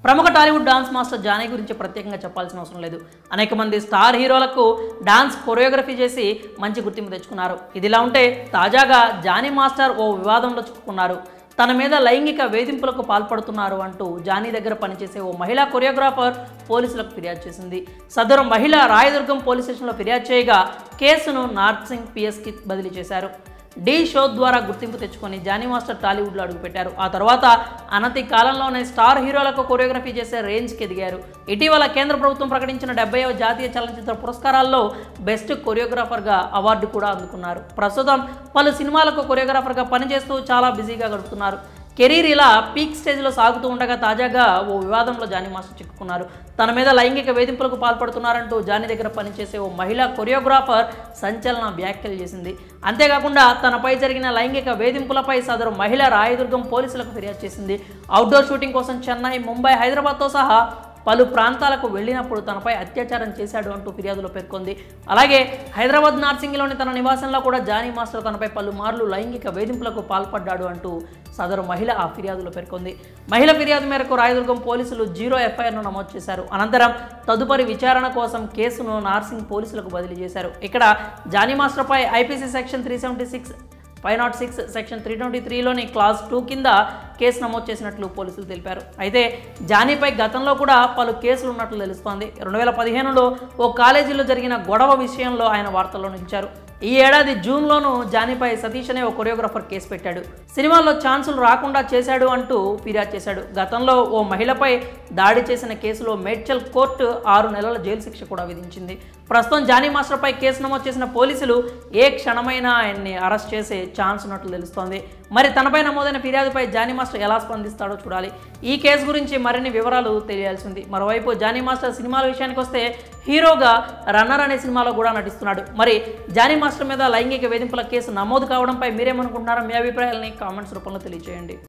ప్రముఖ Tollywood dance master Johnny గురించి ప్రత్యేకంగా చెప్పాల్సిన అవసరం లేదు అనేక మంది స్టార్ హీరోలకు డాన్స్ కొరియోగ్రఫీ చేసి మంచి గుర్తింపు తెచ్చుకున్నారు ఇదిలా ఉంటే తాజాగా జానీ మాస్టర్ ఓ వివాదంలో చిక్కుకున్నారు తన మీద లైంగిక వేధింపులకు పాల్పడుతున్నారు అంటూ జానీ దగ్గర పనిచేసే ఓ మహిళా కొరియోగ్రాఫర్ పోలీసులకు ఫిర్యాదు చేసింది సదరు మహిళ రాయదుర్గం పోలీస్ స్టేషన్లో ఫిర్యాదు చేయగా కేసును నార్సింగ్ పిఎస్కి బదిలీ చేశారు డి షో ద్వారా గుర్తింపు తెచ్చుకొని జానీ మాస్టర్ టాలీవుడ్లో అడుగుపెట్టారు ఆ తర్వాత అనతి కాలంలోనే స్టార్ హీరోలకు కొరియోగ్రఫీ చేసే రేంజ్కి ఎదిగారు ఇటీవల కేంద్ర ప్రభుత్వం ప్రకటించిన డెబ్బైవ జాతీయ చలనచిత్ర పురస్కారాల్లో బెస్ట్ కొరియోగ్రాఫర్గా అవార్డు కూడా అందుకున్నారు ప్రస్తుతం పలు సినిమాలకు కొరియోగ్రాఫర్గా పనిచేస్తూ చాలా బిజీగా గడుపుతున్నారు కెరీర్ ఇలా పీక్ స్టేజ్లో సాగుతూ ఉండగా తాజాగా ఓ వివాదంలో జానీ మాస్టర్ చిక్కుకున్నారు తన మీద లైంగిక వేధింపులకు పాల్పడుతున్నారంటూ జానీ దగ్గర పనిచేసే ఓ మహిళా కొరియోగ్రాఫర్ సంచలన వ్యాఖ్యలు చేసింది అంతేకాకుండా తనపై జరిగిన లైంగిక వేధింపులపై సదరు మహిళ రాయదుర్గం పోలీసులకు ఫిర్యాదు చేసింది అవుట్డోర్ షూటింగ్ కోసం చెన్నై ముంబై హైదరాబాద్తో సహా పలు ప్రాంతాలకు వెళ్ళినప్పుడు తనపై అత్యాచారం చేశాడు అంటూ ఫిర్యాదులో పేర్కొంది అలాగే హైదరాబాద్ నార్సింగిలోని తన నివాసంలో కూడా జానీ మాస్టర్ తనపై పలుమార్లు లైంగిక వేధింపులకు పాల్పడ్డాడు అంటూ సదరు మహిళ ఆ ఫిర్యాదులో పేర్కొంది మహిళ ఫిర్యాదు మేరకు రాయదుర్గం పోలీసులు జీరో ఎఫ్ఐఆర్ను నమోదు చేశారు అనంతరం తదుపరి విచారణ కోసం కేసును నార్సింగ్ పోలీసులకు బదిలీ చేశారు ఇక్కడ జానీ మాస్టర్పై IPC section three seventy six five not six section three twenty త్రీలోని క్లాస్ టూ కింద కేసు నమోదు చేసినట్లు పోలీసులు తెలిపారు అయితే జానీపై గతంలో కూడా పలు కేసులు ఉన్నట్లు తెలుస్తోంది రెండు వేల పదిహేనులో ఓ కాలేజీలో జరిగిన గొడవ విషయంలో ఆయన వార్తల్లో నిలిచారు ఈ ఏడాది జూన్లోనూ జానీపై సతీష్ అనే ఓ కొరియోగ్రాఫర్ కేసు పెట్టాడు సినిమాల్లో ఛాన్సులు రాకుండా చేశాడు అంటూ ఫిర్యాదు చేశాడు గతంలో ఓ మహిళపై దాడి చేసిన కేసులో మేడ్చల్ కోర్టు ఆరు నెలల జైలు శిక్ష కూడా విధించింది ప్రస్తుతం జానీ మాస్టర్పై కేసు నమోదు చేసిన పోలీసులు ఏ క్షణమైనా ఆయన్ని అరెస్ట్ చేసే ఛాన్స్ ఉన్నట్లు తెలుస్తోంది మరి తనపై నమోదైన ఫిర్యాదుపై జానీ మాస్టర్ ఎలా స్పందిస్తాడో చూడాలి ఈ కేసు గురించి మరిన్ని వివరాలు తెలియాల్సింది మరోవైపు జానీ మాస్టర్ సినిమాల విషయానికి వస్తే హీరోగా రన్నర్ అనే సినిమాలో కూడా నటిస్తున్నాడు మరి జానీ మాస్టర్ మీద లైంగిక వేధింపుల కేసు నమోదు కావడంపై మీరేమనుకుంటున్నారో మీ అభిప్రాయాలని కామెంట్స్ రూపంలో తెలియజేయండి